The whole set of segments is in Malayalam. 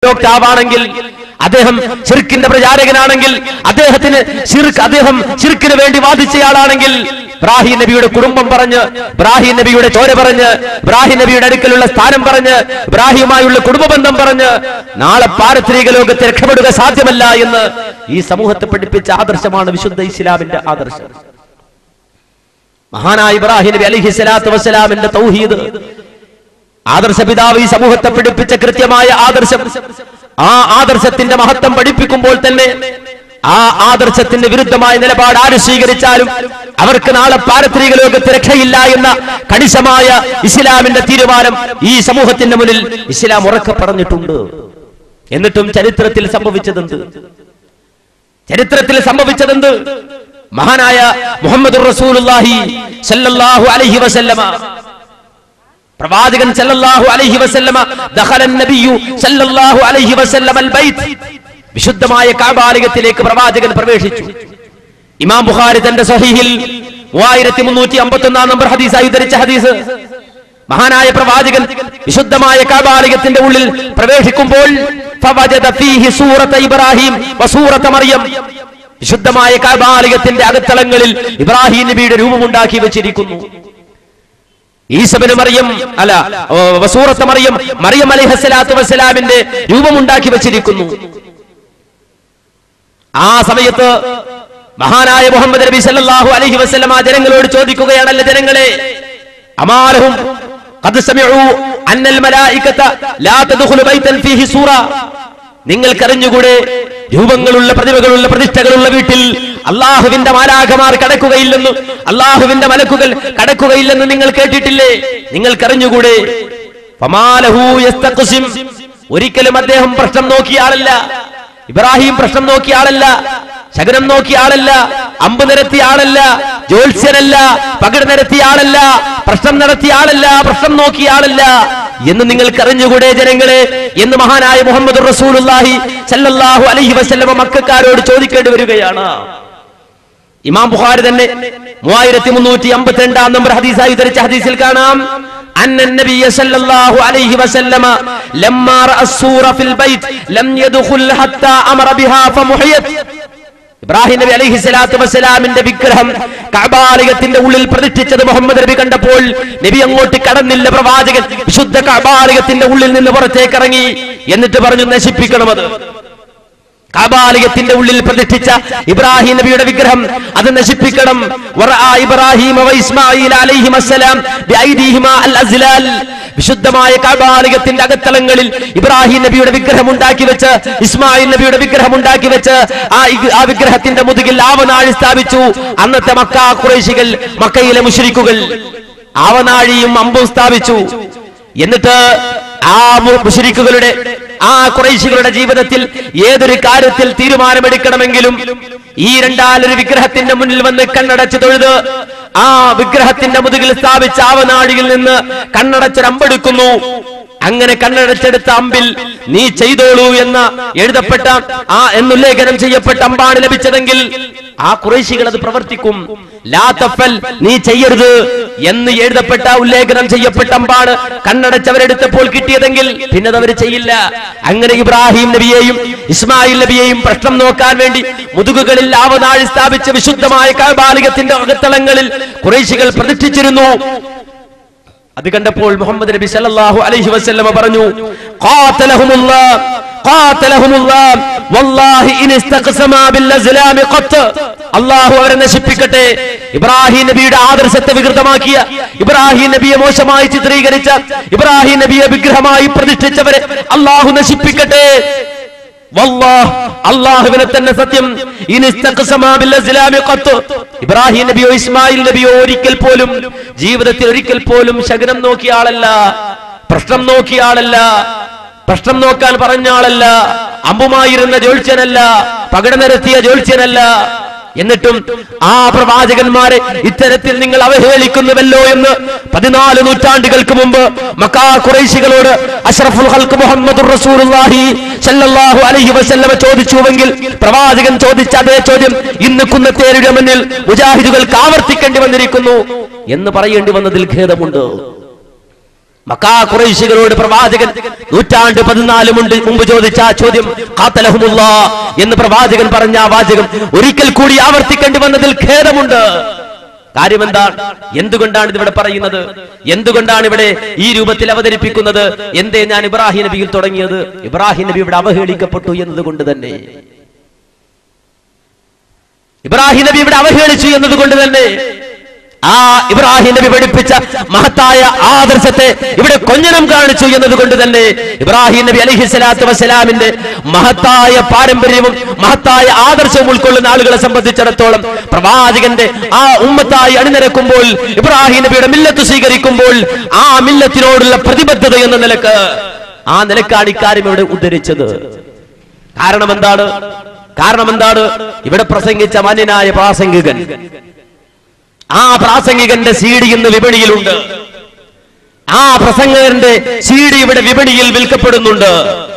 ഡോക്ടാവാണെങ്കിൽ അദ്ദേഹം ചിർക്കിന്റെ പ്രചാരകനാണെങ്കിൽ അദ്ദേഹത്തിന് ചിർക്ക് അദ്ദേഹം ചിർക്കിന് വേണ്ടി വാദിച്ചയാളാണെങ്കിൽ ഇബ്രാഹിം നബിയുടെ കുടുംബം പറഞ്ഞ് ഇബ്രാഹിം നബിയുടെ ചോര പറഞ്ഞ് ഇബ്രാഹിം നബിയുടെ അടുക്കലുള്ള സ്ഥാനം പറഞ്ഞ് ഇബ്രാഹിമുമായുള്ള കുടുംബബന്ധം പറഞ്ഞ് നാളെ പാരത്രിക ലോകത്തെ രക്ഷപ്പെടുക സാധ്യമല്ല എന്ന് ഈ സമൂഹത്തെ പഠിപ്പിച്ച ആദർശമാണ് വിശുദ്ധ ഇസ്ലാമിന്റെ ആദർശം മഹാനായ ഇബ്രാഹിം നബി അലിഹി സ്വലാത്തു വസ്സലാമിന്റെ തൗഹീദ് ആദർശ പിതാവ് ഈ സമൂഹത്തെ പഠിപ്പിച്ച കൃത്യമായ ആദർശം ആ ആദർശത്തിന്റെ മഹത്വം പഠിപ്പിക്കുമ്പോൾ തന്നെ ആ ആദർശത്തിന്റെ വിരുദ്ധമായ നിലപാട് ആര് സ്വീകരിച്ചാലും അവർക്ക് നാളെ പാരത്രിക ലോകത്ത് രക്ഷയില്ല എന്ന കണിശമായ ഇസ്ലാമിന്റെ തീരുമാനം ഈ സമൂഹത്തിന്റെ മുന്നിൽ ഇസ്ലാം ഉറക്കെ പറഞ്ഞിട്ടുണ്ട് എന്നിട്ടും ചരിത്രത്തിൽ സംഭവിച്ചതെന്ത് ചരിത്രത്തിൽ സംഭവിച്ചതെന്ത് മഹാനായ മുഹമ്മദ് റസൂലുള്ളാഹി സല്ലല്ലാഹു അലൈഹി വസല്ലമ പ്രവാചകൻ സല്ലല്ലാഹു അലൈഹി വസല്ലമ ദഖലൻ നബിയു സല്ലല്ലാഹു അലൈഹി വസല്ലമ അൽ ബൈത്ത് വിശുദ്ധമായ കഅബാലയത്തിലേക്ക് പ്രവാചകൻ പ്രവേശിച്ചു ഇമാം ബുഖാരി തന്റെ സഹീഹിൽ മൂവായിരത്തി മുന്നൂറ്റി അമ്പത്തി ഒന്നാം നമ്പർ ഹദീസായി ഉദ്ധരിച്ച ഹദീസ് മഹാനായ പ്രവാചകൻ വിശുദ്ധമായ കഅബാലയത്തിന്റെ ഉള്ളിൽ പ്രവേശിക്കുമ്പോൾ ഫവജദ ഫീഹി സൂറത്ത ഇബ്രാഹിം വസൂറത്ത മറിയം വിശുദ്ധമായ കഅബാലയത്തിന്റെ അകത്തളങ്ങളിൽ ഇബ്രാഹിം നബിയുടെ രൂപമുണ്ടാക്കി വെച്ചിരിക്കുന്നു ഈസബന് മറിയം അല്ല ഓ, വസൂറത്ത് മറിയം മറിയം അലൈഹസ്സലാത്തു വസ്സലാമിന്റെ രൂപമുണ്ടാക്കി വെച്ചിരിക്കുന്നു ആ സമയത്ത് മഹാനായ മുഹമ്മദ് നബി സല്ലല്ലാഹു അലൈഹി വസല്ലം ആ ജനങ്ങളോട് ചോദിക്കുകയാണല്ലോ ജനങ്ങളെ അമാലഹും ഖദ് സമിഉ അന്നൽ മലായികത ലാ തദ്ഖുലു ബൈതൻ ഫീഹി സൂറ നിങ്ങൾക്കറിഞ്ഞുകൂടെ രൂപങ്ങളുള്ള പ്രതിമകളുള്ള പ്രതിഷ്ഠകളുള്ള വീട്ടിൽ അള്ളാഹുവിന്റെ മാലാഖമാർ കടക്കുകയില്ലെന്ന് അള്ളാഹുവിന്റെ മലക്കുകൾ കടക്കുകയില്ലെന്ന് നിങ്ങൾ കേട്ടിട്ടില്ലേ നിങ്ങൾക്കറിഞ്ഞുകൂടെ ഫമാലഹു യസ്തഖ്സിം ഒരിക്കലും അദ്ദേഹം പ്രശ്നം നോക്കിയ ആളല്ല ഇബ്രാഹിം പ്രശ്നം നോക്കിയ ആളല്ല ശകനം നോക്കിയ ആളല്ല അമ്പ് നിരത്തിയ ആളല്ല ജ്യോത്സ്യനല്ല പകിട് നിരത്തിയ ആളല്ല പ്രശ്നം നടത്തിയ ആളല്ല പ്രശ്നം നോക്കിയ ആളല്ല എന്ന് നിങ്ങൾക്ക് അറിഞ്ഞുകൂടെ ജനങ്ങളെ എന്ന് മഹാനായ മുഹമ്മദ് റസൂലുള്ളാഹി സല്ലല്ലാഹു അലൈഹി വസല്ലമ മക്കാരോട് ചോദിക്കേണ്ടി വരികയാണ് ഇമാം ബുഖാരി തന്നെ മൂവായിരത്തി മുന്നൂറ്റി അമ്പത്തിരണ്ടാം നമ്പർ ഹദീസായി ഉദ്ധരിച്ച ഹദീസിൽ കാണാം أن النبي صلى الله عليه وسلم لما رأى السورة في البيت لم يدخل حتى أمر بها فمحيت ഇബ്രാഹിം നബി അലൈഹി സ്വലാത്തു വസ്സലാമിന്റെ വിഗ്രഹം കഅബാലയത്തിന്റെ ഉള്ളിൽ പ്രതിഷ്ഠിച്ചത് മുഹമ്മദ് നബി കണ്ടപ്പോൾ നബി അങ്ങോട്ട് കടന്നില്ല പ്രവാചകൻ വിശുദ്ധ കഅബാലയത്തിന്റെ ഉള്ളിൽ നിന്ന് പുറത്തേക്ക് ഇറങ്ങി എന്നിട്ട് പറഞ്ഞു നശിപ്പിക്കണമത് കാബാലയത്തിന്റെ ഉള്ളിൽ പ്രതിഷ്ഠിച്ച ഇബ്രാഹിം നബിയുടെ വിഗ്രഹം അത് നശിപ്പിക്കണം വറആ ഇബ്രാഹിം വ ഇസ്മാഈൽ അലൈഹിം അസ്സലാം ബിഐദീഹിമാ അൽ അസ്ലാൽ വിശുദ്ധമായ കാബാലയത്തിന്റെ അകത്തളങ്ങളിൽ ഇബ്രാഹിം നബിയുടെ വിഗ്രഹം ഉണ്ടാക്കി വെച്ച് ഇസ്മായിൽ നബിയുടെ വിഗ്രഹം ഉണ്ടാക്കി വെച്ച് ആ ഇ- ആ വിഗ്രഹത്തിന്റെ മുതുകിൽ ആവനാഴി സ്ഥാപിച്ചു അന്നത്തെ മക്ക കുറേശികൾ മക്കയിലെ മുശ്രിക്കുകൾ ആവനാഴിയും അമ്പും സ്ഥാപിച്ചു എന്നിട്ട് ആ മു- മുശ്രിക്കുകളുടെ ആ കുറേശികളുടെ ജീവിതത്തിൽ ഏതൊരു കാര്യത്തിൽ തീരുമാനമെടുക്കണമെങ്കിലും ഈ രണ്ടാലൊരു വിഗ്രഹത്തിന്റെ മുന്നിൽ വന്ന് കണ്ണടച്ച് തൊഴുത് ആ വിഗ്രഹത്തിന്റെ മുതുകിൽ സ്ഥാപിച്ച ആവനാഴിയിൽ നിന്ന് കണ്ണടച്ചൊരമ്പെടുക്കുന്നു അങ്ങനെ കണ്ണടച്ചെടുത്ത അമ്പിൽ നീ ചെയ്തോളൂ എന്ന് എഴുതപ്പെട്ട ആ എന്നുല്ലേഖനം ചെയ്യപ്പെട്ട അമ്പാണ് ലഭിച്ചതെങ്കിൽ ആ കുറേശികൾ അത് പ്രവർത്തിക്കും ലാ തഫൽ നീ ചെയ്യരുത് എന്ന് എഴുതപ്പെട്ട ഉല്ലേഖനം ചെയ്യപ്പെട്ട അമ്പാണ് കണ്ണടച്ചവരെടുത്തപ്പോൾ കിട്ടിയതെങ്കിൽ പിന്നെ അത് അവർ ചെയ്യില്ല അങ്ങനെ ഇബ്രാഹിം നബിയെയും ഇസ്മായിൽ നബിയെയും പ്രശ്നം നോക്കാൻ വേണ്ടി മുതുകുകളിൽ ആവനാഴി സ്ഥാപിച്ച വിശുദ്ധമായ കബാലികത്തിന്റെ അകത്തളങ്ങളിൽ കുറേശികൾ പ്രതിഷ്ഠിച്ചിരുന്നു അത് കണ്ടപ്പോൾ മുഹമ്മദ് നബി സല്ലല്ലാഹു അലൈഹി വസല്ലമ പറഞ്ഞു ഖാതലഹുമുല്ലാഹ് ഖാതലഹുമുല്ലാഹ് വല്ലാഹി ഇൻ ഇസ്തഖസമാ ബിൽ അസ്ലാം ഖത്ത് അല്ലാഹു അവരെ നശിപ്പിക്കട്ടെ ഇബ്രാഹിം നബിയുടെ ആദർശത്തെ വികൃതമാക്കിയ ഇബ്രാഹിം നബിയെ മോശമായി ചിത്രീകരിച്ച ഇബ്രാഹിം നബിയെ വിഗ്രഹമായി പ്രതിഷ്ഠിച്ചവരെ അല്ലാഹു നശിപ്പിക്കട്ടെ വല്ലാഹ് അള്ളാഹുവിനെ തന്നെ സത്യം ഇനി ഇസ്തഖസമാ ബിൽ അസ്ലാമി ഖത്ത്. ഇബ്രാഹിം നബിയോ ഇസ്മായിൽ നബിയോ ഒരിക്കൽ പോലും ജീവിതത്തിൽ ഒരിക്കൽ പോലും ശകനം നോക്കിയ ആളല്ല പ്രശ്നം നോക്കിയ ആളല്ല പ്രശ്നം നോക്കാൻ പറഞ്ഞ ആളല്ല അമ്പുമായിരുന്ന ജ്യോത്സ്യനല്ല പകട നിരത്തിയ ജ്യോത്സ്യനല്ല എന്നിട്ടും ആ പ്രവാചകന്മാരെ ഇത്തരത്തിൽ നിങ്ങൾ അവഹേളിക്കുന്നുവല്ലോ എന്ന് പതിനാല് നൂറ്റാണ്ടുകൾക്ക് മുമ്പ് മക്കാ കുറൈശികളോട് അഷ്റഫുൽ ഹൽക്ക് മുഹമ്മദ് റസൂലുള്ളാഹി സല്ലല്ലാഹു അലൈഹി വസല്ലമ ചോദിച്ചുവെങ്കിൽ പ്രവാചകൻ ചോദിച്ച അതേ ചോദ്യം ഇന്ന് കുന്നത്തേരുടെ മുന്നിൽ മുജാഹിദുകൾക്ക് ആവർത്തിക്കേണ്ടി വന്നിരിക്കുന്നു എന്ന് പറയേണ്ടി വന്നതിൽ ഖേദമുണ്ട് മക്കാ കുറേശികളോട് പ്രവാചകൻ നൂറ്റാണ്ട് പതിനാല് മുണ്ട് മുമ്പ് ചോദിച്ച ആ ചോദ്യം ഖാത്തലഹുമുള്ള എന്ന് പ്രവാചകൻ പറഞ്ഞ ആ വാചകം ഒരിക്കൽ കൂടി ആവർത്തിക്കേണ്ടി വന്നതിൽ ഖേദമുണ്ട് കാര്യം എന്താണ് എന്തുകൊണ്ടാണ് ഇതിവിടെ പറയുന്നത് എന്തുകൊണ്ടാണ് ഇവിടെ ഈ രൂപത്തിൽ അവതരിപ്പിക്കുന്നത് എന്തേ ഞാൻ ഇബ്രാഹിം നബിയിൽ തുടങ്ങിയത് ഇബ്രാഹിം നബി ഇവിടെ അവഹേളിക്കപ്പെട്ടു എന്നതുകൊണ്ട് തന്നെ ഇബ്രാഹിം നബി ഇവിടെ അവഹേളിച്ചു എന്നതുകൊണ്ട് തന്നെ ആ ഇബ്രാഹിം നബി പഠിപ്പിച്ച മഹത്തായ ആദർശത്തെ ഇവിടെ കൊഞ്ഞനം കാണിച്ചു എന്നതുകൊണ്ട് തന്നെ ഇബ്രാഹിം നബി അലഹി സ്വലാത്തു വസ്സലാമിന്റെ മഹത്തായ പാരമ്പര്യവും മഹത്തായ ആദർശവും ഉൾക്കൊള്ളുന്ന ആളുകളെ സംബന്ധിച്ചിടത്തോളം പ്രവാചകന്റെ ആ ഉമ്മത്തായി അണിനിരക്കുമ്പോൾ ഇബ്രാഹിം നബിയുടെ മില്ലത്ത് സ്വീകരിക്കുമ്പോൾ ആ മില്ലത്തിനോടുള്ള പ്രതിബദ്ധത എന്ന നിലക്ക് ആ നിലക്കാണ് ഇക്കാര്യം ഇവിടെ ഉദ്ധരിച്ചത് കാരണം എന്താണ് കാരണം എന്താണ് ഇവിടെ പ്രസംഗിച്ച മാന്യനായ പ്രാസംഗികൻ ആ പ്രാസംഗികന്റെ സി ഡി ഇന്ന് വിപണിയിലുണ്ട് ആ പ്രസംഗകന്റെ സി ഡി ഇവിടെ വിപണിയിൽ വിൽക്കപ്പെടുന്നുണ്ട്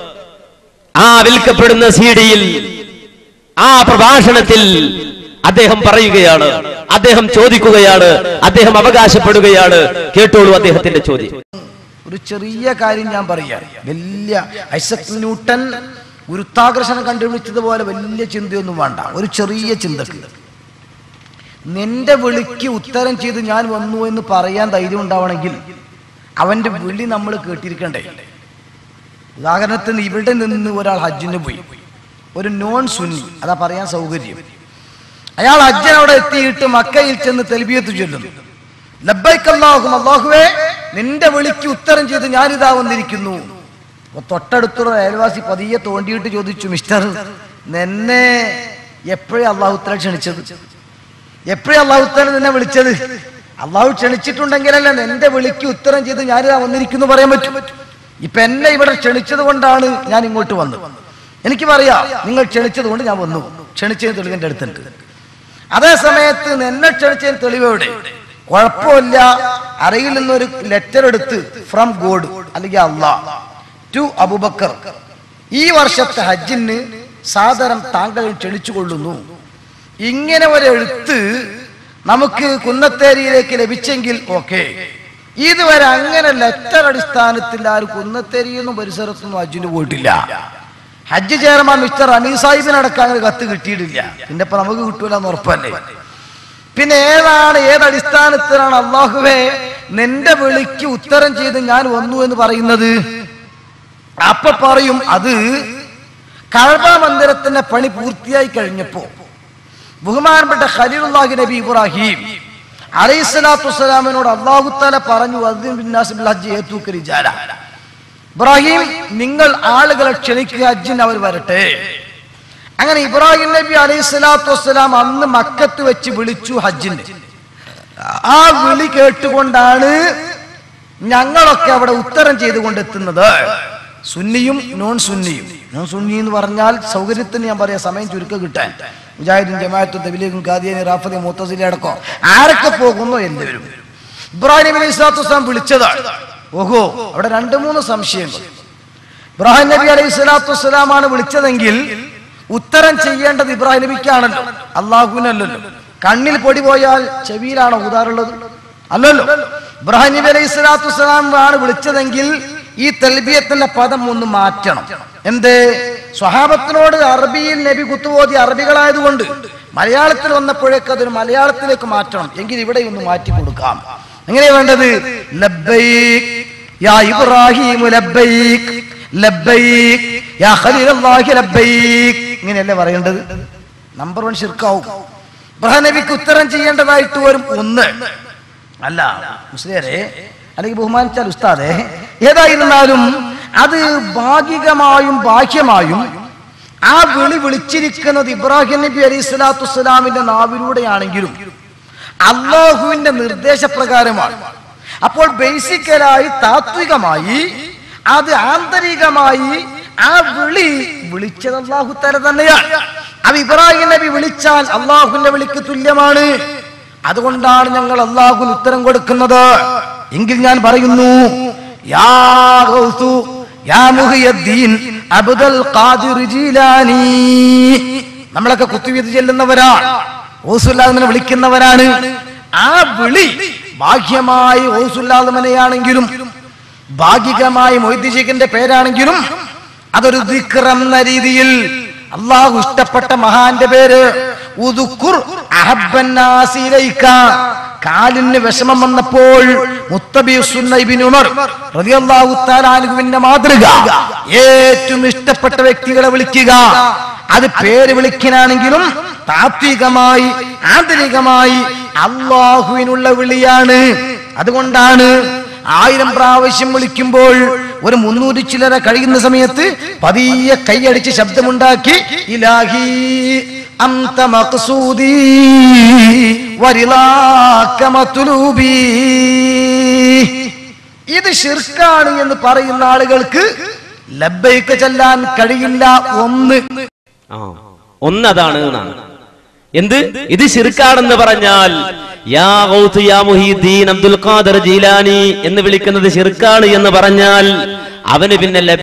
ആ വിൽക്കപ്പെടുന്ന സി ഡിയിൽ ആ പ്രഭാഷണത്തിൽ അദ്ദേഹം പറയുകയാണ് അദ്ദേഹം ചോദിക്കുകയാണ് അദ്ദേഹം അവകാശപ്പെടുകയാണ് കേട്ടോളൂ അദ്ദേഹത്തിന്റെ ചോദ്യം ഒരു ചെറിയ കാര്യം ഞാൻ പറയാം വലിയ ഐസക് ന്യൂട്ടൻ ഗുരുത്വാകർഷണം കണ്ടുപിടിച്ചതുപോലെ വലിയ ചിന്തയൊന്നും വേണ്ട ഒരു ചെറിയ ചിന്തക്ക് നിന്റെ വിളിക്ക് ഉത്തരം ചെയ്ത് ഞാൻ വന്നു എന്ന് പറയാൻ ധൈര്യം ഉണ്ടാവണമെങ്കിൽ അവന്റെ വിളി നമ്മൾ കേട്ടിരിക്കണ്ടേ ഉദാഹരണത്തിന് ഇവിടെ നിന്ന് ഒരാൾ ഹജ്ജിന് പോയി ഒരു നോൺ സുന്നി അതാ പറയാൻ സൗകര്യം അയാൾ ഹജ്ജൻ അവിടെ എത്തിയിട്ട് മക്കയിൽ ചെന്ന് തെൽബിയത്ത് ചൊല്ലുന്നു ലബ്ബൈക്ക് അല്ലാഹും അല്ലാഹുവേ നിന്റെ വിളിക്ക് ഉത്തരം ചെയ്ത് ഞാനിതാ വന്നിരിക്കുന്നു അപ്പൊ തൊട്ടടുത്തുള്ള അയൽവാസി പതിയെ തോണ്ടിയിട്ട് ചോദിച്ചു മിസ്റ്റർ നിന്നെ എപ്പോഴേ അള്ളാഹു ഉത്തരം ക്ഷണിച്ചത് എപ്പോഴേ അള്ളാഹു ഉത്തരം നിന്നെ വിളിച്ചത് അള്ളാഹു ക്ഷണിച്ചിട്ടുണ്ടെങ്കിലല്ല നിന്റെ വിളിക്ക് ഉത്തരം ചെയ്ത് ഞാനിതാ വന്നിരിക്കുന്നു പറയാൻ പറ്റും ഇപ്പൊ എന്നെ ഇവിടെ ക്ഷണിച്ചത് കൊണ്ടാണ് ഞാൻ ഇങ്ങോട്ട് വന്നത് എനിക്ക് പറയാം നിങ്ങൾ ക്ഷണിച്ചത് കൊണ്ട് ഞാൻ വന്നു ക്ഷണിച്ചതിന് തെളിവിന്റെ അടുത്തുണ്ട് അതേ സമയത്ത് എന്നെ ക്ഷണിച്ചതിന് തെളിവെവിടെ കുഴപ്പമില്ല അറയിൽ നിന്നൊരു ലെറ്റർ എടുത്ത് ഫ്രം ഗോഡ് അല്ലെങ്കിൽ അള്ളാഹ് ടു അബുബക്കർ ഈ വർഷത്തെ ഹജ്ജിന് സാദരം താങ്കൾ ക്ഷണിച്ചു കൊള്ളുന്നു ഇങ്ങനെ ഒരു എഴുത്ത് നമുക്ക് കുന്നത്തേരിയിലേക്ക് ലഭിച്ചെങ്കിൽ ഓക്കെ ഇതുവരെ അങ്ങനെ ലെറ്റർ അടിസ്ഥാനത്തിൽ ആരും കുന്നത്തേരിയൊന്നും പരിസരത്തൊന്നും ഹജ്ജിന് പോയിട്ടില്ല ഹജ്ജ് ചെയർമാൻ മിസ്റ്റർ അമീർ സാഹിബിനടക്കം അങ്ങനെ കത്ത് കിട്ടിയിട്ടില്ല പിന്നെ ഇപ്പൊ നമുക്ക് കിട്ടൂല എന്ന് ഉറപ്പല്ലേ പിന്നെ ഏതാണ് ഏത് അടിസ്ഥാനത്തിലാണ് അള്ളാഹുവെ നിന്റെ വിളിക്ക് ഉത്തരം ചെയ്ത് ഞാൻ വന്നു എന്ന് പറയുന്നത് അപ്പൊ പറയും അത് കഴബ മന്ദിരത്തിന്റെ പണി പൂർത്തിയായി കഴിഞ്ഞപ്പോ ബഹുമാനപ്പെട്ട ഖലീലുല്ലാഹി നബി ഇബ്രാഹിം അലൈഹിസ്സലാത്തു വസ്സലാമിനോട് അള്ളാഹു തആല പറഞ്ഞു അദ്ദിൻ ബിന്നാസ് ബിൽ ഹജ്ജ് യതൂക റിജാല ഇബ്രാഹിം നിങ്ങൾ ആളുകളെ ക്ഷണിക്കുക ഹജ്ജിന് അവർ വരട്ടെ അങ്ങനെ ഇബ്രാഹിം നബി അലൈഹി സ്വലാത്തു വസ്സലാം അന്ന് മക്കത്ത് വെച്ച് വിളിച്ചു ഹജ്ജിന് ആ വിളി കേട്ടുകൊണ്ടാണ് ഞങ്ങളൊക്കെ അവിടെ ഉത്തരം ചെയ്തുകൊണ്ടെത്തുന്നത് സുന്നിയും നോൺ സുന്നിയും നോൺ സുന്നി എന്ന് പറഞ്ഞാൽ സൗകര്യത്തിന് ഞാൻ പറയാം സമയം ചുരുക്കം കിട്ടാൻ മുജാഹിദും ജമാഅത്തും തബിലേക്കും കാദിയാനി റാഫദി മുത്തസിലി അടക്കം ആരൊക്കെ പോകുന്നു എല്ലാവരും ഇബ്രാഹിം നബി അലൈഹി സ്വലാത്തു വസ്സലാം വിളിച്ചതാണ് ഓഹോ അവിടെ രണ്ട് മൂന്ന് സംശയങ്ങൾ ഇബ്രാഹിം നബി അലൈഹി സ്വലാത്തു വസ്സലാമാണ് വിളിച്ചതെങ്കിൽ ഉത്തരം ചെയ്യേണ്ടത് ഇബ്രാഹിം നബിക്കാണല്ലോ അള്ളാഹുവിനല്ലല്ലോ കണ്ണിൽ പൊടി പോയാൽ ചെവിയിലാണോ ഊതാറുള്ളത് അല്ലല്ലോ ഇബ്രാഹിം നബി അലൈഹി സ്വലാത്തു വസ്സലാം ആണ് വിളിച്ചതെങ്കിൽ ഈ തെൽബിയത്തിന്റെ പദം ഒന്ന് മാറ്റണം എന്തേ സ്വഹാബത്തിനോട് അറബിയിൽ നബി കുത്തുപോതി അറബികളായതുകൊണ്ട് മലയാളത്തിൽ വന്നപ്പോഴേക്ക് അതൊരു മലയാളത്തിലേക്ക് മാറ്റണം എങ്കിൽ ഇവിടെ ഒന്ന് മാറ്റി കൊടുക്കാം എങ്ങനെയാ വേണ്ടത് ലബ്ബൈക് യാ ഇബ്രാഹിം ലബ്ബൈക് ലബ്ബൈക് യാ ഖലീലുള്ളാഹി ലബ്ബൈക് ഇങ്ങനെയല്ലേ പറയേണ്ടത് നമ്പർ വൺ ശിർക്കാവും ഇബ്രാഹിം നബിക്ക് ഉത്തരം ചെയ്യേണ്ടതായിട്ട് വരും ഒന്ന് അല്ല മുസ്ലിയരെ അല്ലെങ്കിൽ ബഹുമാനിച്ചാൽ ഉസ്താദെ ഏതായിരുന്നാലും അത് ഭാഗികമായും ബാഹ്യമായും ആ വിളി വിളിച്ചിരിക്കുന്നത് ഇബ്രാഹിം നബി അലൈഹി സ്വലാത്തു വസ്സലാമിന്റെ നാവിലൂടെയാണെങ്കിലും അള്ളാഹുവിന്റെ നിർദ്ദേശപ്രകാരമാണ് അപ്പോൾ ബേസിക്കലായി താത്വികമായി അത് ആന്തരികമായി ആ വിളി വിളിച്ചത് അള്ളാഹു തല തന്നെയാണ് അത് ഇബ്രാഹിം നബി വിളിച്ചാൽ അള്ളാഹുവിന്റെ വിളിക്ക് തുല്യമാണ് അതുകൊണ്ടാണ് ഞങ്ങൾ അള്ളാഹുവിന് ഉത്തരം കൊടുക്കുന്നത് എങ്കിൽ ഞാൻ പറയുന്നു യാ ഗൗസു, യാ മുഹിയദ്ദീൻ അബ്ദുൽ ഖാദിർ ജീലാനി നമ്മളൊക്കെ കുത്തുവീത് ചെല്ലുന്നവരാണ് ഓസുല്ലാദിനെ വിളിക്കുന്നവരാണ് ആ വിളി ബാഹ്യമായി ഓസുല്ലാദമനെയാണെങ്കിലും ഭാഗികമായി മൊയ്തിജിക്കിന്റെ പേരാണെങ്കിലും അതൊരു ദിക്ർ എന്ന രീതിയിൽ അള്ളാഹു ഇഷ്ടപ്പെട്ട മഹാന്റെ പേര് ഉദുക്കുർ അഹബ്ബന്നാസി ഇലൈക. കാലിന് വിഷമം വന്നപ്പോൾ മുത്തബി സുന്ന ഇബ്നു ഉമർ റളിയല്ലാഹു തആല അൻഹുവിന്റെ മാതൃക ഏറ്റവും ഇഷ്ടപ്പെട്ട വ്യക്തികളെ വിളിക്കുക അത് പേര് വിളിക്കാനാണെങ്കിലും താത്വികമായി ആന്തരികമായി അള്ളാഹുവിനുള്ള വിളിയാണ് അതുകൊണ്ടാണ് ആയിരം പ്രാവശ്യം വിളിക്കുമ്പോൾ ഒരു മുന്നൂറ്റി ചില്ലറ കഴിയുന്ന സമയത്ത് പതിയെ കൈയടിച്ച് ശബ്ദമുണ്ടാക്കി ഇലാഹി അന്ത മഖ്സൂദി വരിലാക മത്ലൂബി ഇത് ഷിർക്കാണ് എന്ന് പറയുന്ന ആളുകൾക്ക് ലബ്ബൈക്ക് ചെല്ലാൻ കഴിയില്ല ഒന്ന് ആ ഒന്നതാണ് എന്നാണ് എന്ത് ഇത് ശിർക്കാണെന്ന് പറഞ്ഞാൽ യാ ഗൗത്ത് യാ മുഹീദ്ദീൻ അബ്ദുൽ ഖാദർ ജീലാനി എന്ന് വിളിക്കുന്നത് ശിർക്കാണ് എന്ന് പറഞ്ഞാൽ അവന് പിന്നെ ലഭ്യ